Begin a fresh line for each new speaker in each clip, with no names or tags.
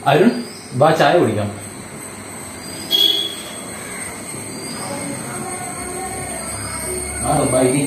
അരുൺ ബാ ചായ കുടിക്കാം ആ ബൈ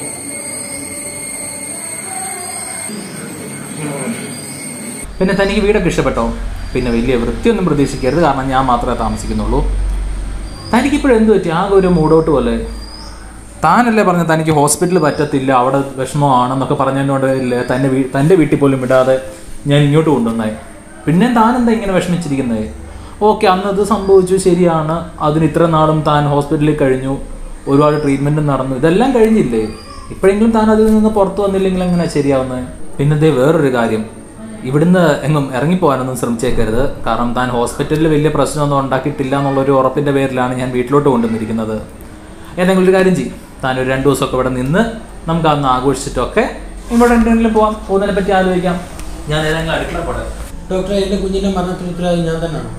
പിന്നെ തനിക്ക് വീടൊക്കെ ഇഷ്ടപ്പെട്ടോ പിന്നെ വലിയ വൃത്തിയൊന്നും പ്രതീക്ഷിക്കരുത് കാരണം ഞാൻ മാത്രമേ താമസിക്കുന്നുള്ളൂ തനിക്കിപ്പോഴും എന്ത് പറ്റി ആകെ ഒരു മൂടോട്ട് പോലെ താനല്ലേ പറഞ്ഞ തനിക്ക് ഹോസ്പിറ്റലിൽ പറ്റത്തില്ല അവിടെ വിഷമമാണെന്നൊക്കെ പറഞ്ഞതുകൊണ്ട് ഇല്ലേ തന്നെ വീ തൻ്റെ വീട്ടിൽ പോലും വിടാതെ ഞാൻ ഇങ്ങോട്ട് കൊണ്ടുവന്നായി പിന്നെ താൻ എന്താ ഇങ്ങനെ വിഷമിച്ചിരിക്കുന്നത് ഓക്കെ അന്നത് സംഭവിച്ചു ശരിയാണ് അതിന് ഇത്ര നാളും താൻ ഹോസ്പിറ്റലിൽ കഴിഞ്ഞു ഒരുപാട് ട്രീറ്റ്മെൻറ്റും നടന്നു ഇതെല്ലാം കഴിഞ്ഞില്ലേ ഇപ്പോഴെങ്കിലും താൻ അതിൽ നിന്ന് പുറത്തു വന്നില്ലെങ്കിൽ എങ്ങനെ ശരിയാവുന്നത് പിന്നെ ദേ വേറൊരു കാര്യം ഇവിടുന്ന് എങ്ങും ഇറങ്ങിപ്പോകാനൊന്നും ശ്രമിച്ചേക്കരുത് കാരണം താൻ ഹോസ്പിറ്റലിൽ വലിയ പ്രശ്നമൊന്നും ഉണ്ടാക്കിയിട്ടില്ല എന്നുള്ളൊരു ഉറപ്പിൻ്റെ പേരിലാണ് ഞാൻ വീട്ടിലോട്ട് കൊണ്ടുവന്നിരിക്കുന്നത് ഏതെങ്കിലും ഒരു കാര്യം ചെയ്യും താൻ ഒരു രണ്ട് ദിവസമൊക്കെ ഇവിടെ നിന്ന് നമുക്ക് അന്ന് ആഘോഷിച്ചിട്ടൊക്കെ ഇവിടെ എന്തെങ്കിലും പോവാം പോകുന്നതിനെ പറ്റി ആലോചിക്കാം ഞാൻ ഏതെങ്കിലും അടുക്കള പോട്ടെ
ഡോക്ടറെ എൻ്റെ കുഞ്ഞിൻ്റെ മരണത്തിന് ഉത്തരവാദി ഞാൻ തന്നെയാണ്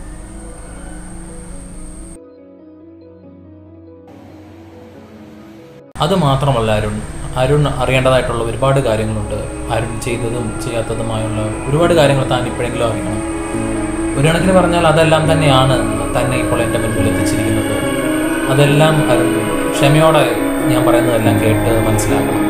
അത് മാത്രമല്ല അരുൺ അരുൺ അറിയേണ്ടതായിട്ടുള്ള ഒരുപാട് കാര്യങ്ങളുണ്ട് അരുൺ ചെയ്തതും ചെയ്യാത്തതുമായുള്ള ഒരുപാട് കാര്യങ്ങൾ താൻ ഇപ്പോഴെങ്കിലും അറിയണം ഒരു കണക്കിന് പറഞ്ഞാൽ അതെല്ലാം തന്നെയാണ് തന്നെ ഇപ്പോൾ എൻ്റെ മുൻപിൽ എത്തിച്ചിരിക്കുന്നത് അതെല്ലാം അരുൺ ക്ഷമയോടെ ഞാൻ പറയുന്നതെല്ലാം കേട്ട് മനസ്സിലാക്കണം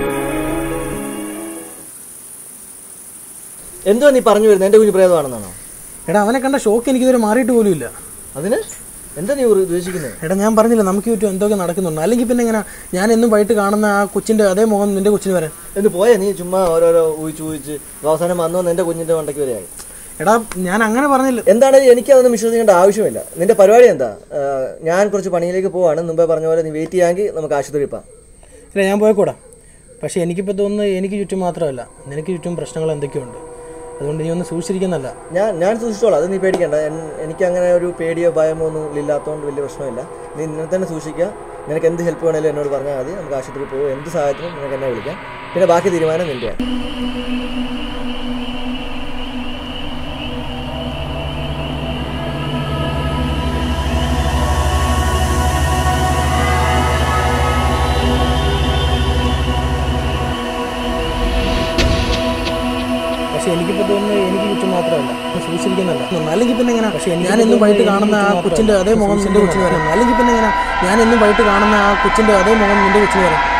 എന്തുവാ നീ പറഞ്ഞു വരുന്നത് എൻ്റെ കുഞ്ഞ് പ്രേതമാണെന്നാണോ
എടാ അവനെ കണ്ട ഷോക്ക് എനിക്കിതുവരെ മാറിയിട്ട് പോലും ഇല്ല
അതിന് എന്താ നീ ഉദ്ദേശിക്കുന്നത് ഉദ്ദേശിക്കുന്നത്
എടാ ഞാൻ പറഞ്ഞില്ല നമുക്ക് ചുറ്റും എന്തൊക്കെ നടക്കുന്നുണ്ട് അല്ലെങ്കിൽ പിന്നെ എങ്ങനെ ഞാൻ എന്നും വൈകിട്ട് കാണുന്ന ആ കൊച്ചിൻ്റെ അതേ മുഖം നിന്റെ കൊച്ചിന് വരാൻ
എന്ന് പോയാ നീ ചുമ്മാ ഓരോരോ ഊഹിച്ച് ഊഹിച്ച് അവസാനം വന്നു വന്ന് എൻ്റെ കുഞ്ഞിൻ്റെ മണ്ടയ്ക്ക് വരെയായി
എടാ ഞാൻ അങ്ങനെ പറഞ്ഞില്ല
എന്താണ് എനിക്ക് അതൊന്നും വിശ്വസിക്കേണ്ട ആവശ്യമില്ല നിന്റെ പരിപാടി എന്താ ആ, ഞാൻ കുറച്ച് പണിയിലേക്ക് പോവാണ് മുമ്പേ പറഞ്ഞ പോലെ നീ വെയിറ്റ് ചെയ്യാമെങ്കിൽ നമുക്ക് ആശുപത്രി പോകാം
ഇല്ല ഞാൻ പോയിക്കൂടാ പക്ഷേ എനിക്കിപ്പോൾ തോന്നുന്നത് എനിക്ക് ചുറ്റും മാത്രമല്ല നിനക്ക് ചുറ്റും പ്രശ്നങ്ങൾ എന്തൊക്കെയുണ്ട് അതുകൊണ്ട് നീ ഒന്ന് സൂക്ഷിച്ചിരിക്കുന്നല്ല
ഞാൻ ഞാൻ സൂക്ഷിച്ചോളാം അത് നീ പേടിക്കണ്ട എൻ- എനിക്ക് അങ്ങനെ ഒരു പേടിയോ ഭയമോ ഒന്നും ഇല്ലാത്തതുകൊണ്ട് വലിയ പ്രശ്നമില്ല നീ നിന്നെ തന്നെ സൂക്ഷിക്കുക നിനക്ക് എന്ത് ഹെൽപ്പ് വേണേലും എന്നോട് പറഞ്ഞാൽ മതി നമുക്ക് ആശുപത്രി പോകും എന്ത് സഹായത്തിനും നിനക്ക് എന്നെ വിളിക്കാം പിന്നെ ബാക്കി തീരുമാനം നിൻ്റെ
പക്ഷേ എനിക്കിപ്പോൾ തോന്നുന്നത് എനിക്ക് ചുറ്റും മാത്രമല്ല ഒന്ന് സൂക്ഷിച്ചിരിക്കുന്നല്ല അല്ലെങ്കിൽ പിന്നെ എങ്ങനെ പക്ഷേ ഞാൻ എന്നും വൈകിട്ട് കാണുന്ന ആ കൊച്ചിൻ്റെ അതേ മുഖം നിന്റെ കൊച്ചിന് വരാം അല്ലെങ്കിൽ പിന്നെ എങ്ങനെ ഞാൻ എന്നും വൈകിട്ട് കാണുന്ന ആ കൊച്ചിൻ്റെ അതേ മുഖം നിന്റെ കൊച്ചിന് വരാം